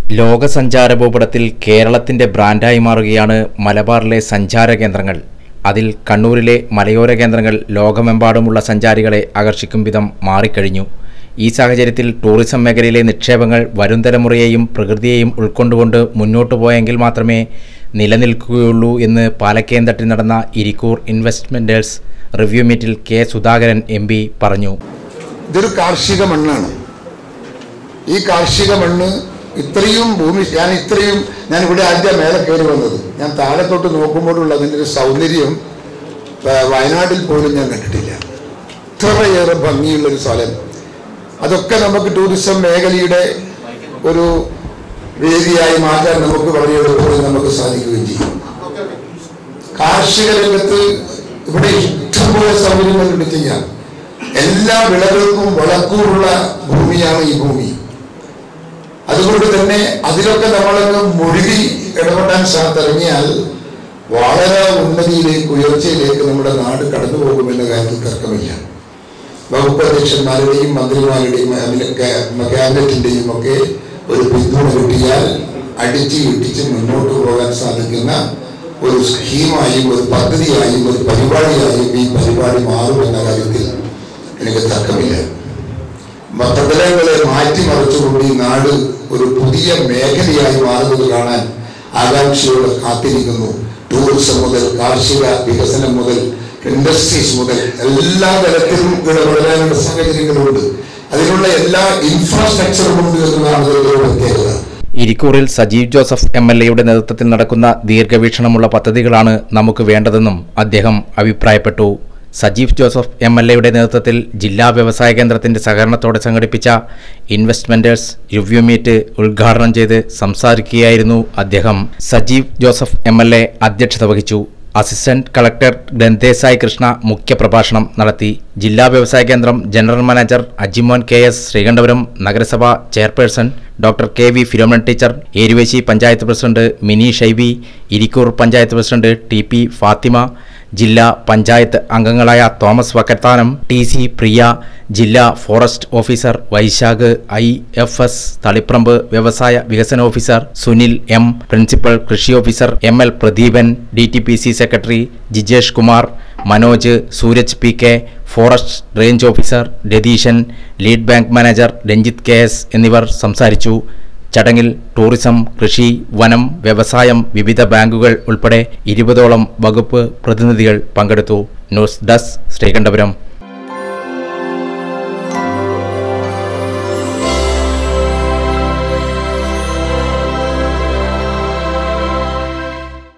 ലോകസഞ്ചാര ഭൂപടത്തിൽ കേരളത്തിന്റെ ബ്രാൻഡായി മാറുകയാണ് മലബാറിലെ സഞ്ചാര കേന്ദ്രങ്ങൾ അതിൽ കണ്ണൂരിലെ മലയോര കേന്ദ്രങ്ങൾ ലോകമെമ്പാടുമുള്ള സഞ്ചാരികളെ ആകർഷിക്കും വിധം മാറിക്കഴിഞ്ഞു ഈ സാഹചര്യത്തിൽ ടൂറിസം മേഖലയിലെ നിക്ഷേപങ്ങൾ വരും തലമുറയെയും പ്രകൃതിയെയും ഉൾക്കൊണ്ടുകൊണ്ട് മുന്നോട്ടു പോയെങ്കിൽ മാത്രമേ നിലനിൽക്കുകയുള്ളൂ എന്ന് പാലക്കേന്തട്ടിൽ നടന്ന ഇരിക്കൂർ ഇൻവെസ്റ്റ്മെൻറ്റേഴ്സ് റിവ്യൂ മീറ്റിൽ കെ സുധാകരൻ എം പറഞ്ഞു ഇതൊരു കാർഷിക മണ്ണാണ് ഈ കാർഷിക മണ്ണ് ഇത്രയും ഭൂമി ഞാൻ ഇത്രയും ഞാൻ ഇവിടെ ആദ്യം മേലെ കയറി വന്നത് ഞാൻ താഴെ തൊട്ട് നോക്കുമ്പോഴുള്ള അതിൻ്റെ ഒരു സൗന്ദര്യം ആ, വയനാട്ടിൽ പോലും ഞാൻ കണ്ടിട്ടില്ല ഇത്രയേറെ ഭംഗിയുള്ളൊരു സ്ഥലം അതൊക്കെ നമുക്ക് ടൂറിസം മേഖലയുടെ ഒരു വേദിയായി മാറ്റാൻ നമുക്ക് വളരെ എളുപ്പത്തിൽ നമുക്ക് സാധിക്കുകയും ചെയ്യും കാർഷിക രംഗത്ത് ഇവിടെ ഇഷ്ടംപോലെ സൗകര്യങ്ങളുണ്ട് ചെയ്യാൻ എല്ലാ വിളകൾക്കും വളക്കൂറുള്ള ഭൂമിയാണ് ഈ ഭൂമി അതുകൊണ്ട് തന്നെ അതിലൊക്കെ നമ്മളങ്ങ് മുഴുകി ഇടപെടാൻ സാധിറങ്ങിയാൽ വളരെ ഉന്നതിയിലേക്ക് ഉയർച്ചയിലേക്ക് നമ്മുടെ നാട് കടന്നു പോകുമെന്ന കാര്യത്തിൽ തർക്കമില്ല വകുപ്പ് അധ്യക്ഷന്മാരുടെയും മന്ത്രിമാരുടെയും അതിലെ ക്യാബിനറ്റിന്റെയും ഒക്കെ ഒരു പിന്തുണ കിട്ടിയാൽ അടിച്ച് ഇടിച്ച് മുന്നോട്ട് പോകാൻ സാധിക്കുന്ന ഒരു സ്കീമായും ഒരു പദ്ധതിയായും ഒരു പരിപാടിയായും ഈ പരിപാടി മാറുമെന്ന കാര്യത്തിൽ എനിക്ക് തർക്കമില്ല മതതലങ്ങളെ മാറ്റിമറിച്ചുകൊണ്ട് ഈ നാട് ഒരു പുതിയ മേഖലയായി മാറുന്നത് കാണാൻ ആകാംക്ഷയോടെ കാത്തിരിക്കുന്നു ടൂറിസം മുതൽ കാർഷിക വികസനം മുതൽ ഇൻഡസ്ട്രീസ് മുതൽ എല്ലാ തരത്തിലും ഇടപെടാനുള്ള സാഹചര്യങ്ങളുണ്ട് അതിനുള്ള എല്ലാ ഇൻഫ്രാസ്ട്രക്ചറും ഉണ്ട് എന്നതാണ് ഇതിന്റെ ഒരു പ്രത്യേകത ഇരിക്കൂറിൽ സജീവ് ജോസഫ് എം എൽ എയുടെ നേതൃത്വത്തിൽ നടക്കുന്ന ദീർഘവീക്ഷണമുള്ള പദ്ധതികളാണ് നമുക്ക് വേണ്ടതെന്നും അദ്ദേഹം അഭിപ്രായപ്പെട്ടു സജീവ് ജോസഫ് എം എൽ എയുടെ നേതൃത്വത്തിൽ ജില്ലാ വ്യവസായ കേന്ദ്രത്തിന്റെ സഹകരണത്തോടെ സംഘടിപ്പിച്ച ഇൻവെസ്റ്റ്മെന്റേഴ്സ് റിവ്യൂ മീറ്റ് ഉദ്ഘാടനം ചെയ്ത് സംസാരിക്കുകയായിരുന്നു അദ്ദേഹം Sajeev Joseph M L A അധ്യക്ഷത വഹിച്ചു അസിസ്റ്റന്റ് കളക്ടർ ഗ്രന്ഥേസായി കൃഷ്ണ മുഖ്യപ്രഭാഷണം നടത്തി ജില്ലാ വ്യവസായ കേന്ദ്രം general manager Ajimon K S Sreekandapuram നഗരസഭ chairperson doctor K V Philomen teacher Eruvessi panchayat president Mini Shiby Irikkur panchayat president T P Fathima ജില്ലാ പഞ്ചായത്ത് അംഗങ്ങളായ Thomas Vakkathanam T C Priya ജില്ലാ forest officer Vaishakh I F S Thaliparamba വ്യവസായ വികസന ഓഫീസർ സുനിൽ എം പ്രിൻസിപ്പൽ കൃഷി officer M L Pradeepan D T P C secretary Jijesh Kumar Manoj Sooraj P K forest range officer Ratheeshan lead bank manager Ranjith K S എന്നിവർ സംസാരിച്ചു ചടങ്ങിൽ tourism കൃഷി വനം വ്യവസായം വിവിധ ബാങ്കുകൾ ഉൾപ്പെടെ ഇരുപതോളം വകുപ്പ് പ്രതിനിധികൾ പങ്കെടുത്തു ന്യൂസ് ഡെസ്ക് ശ്രീകണ്ഠപുരം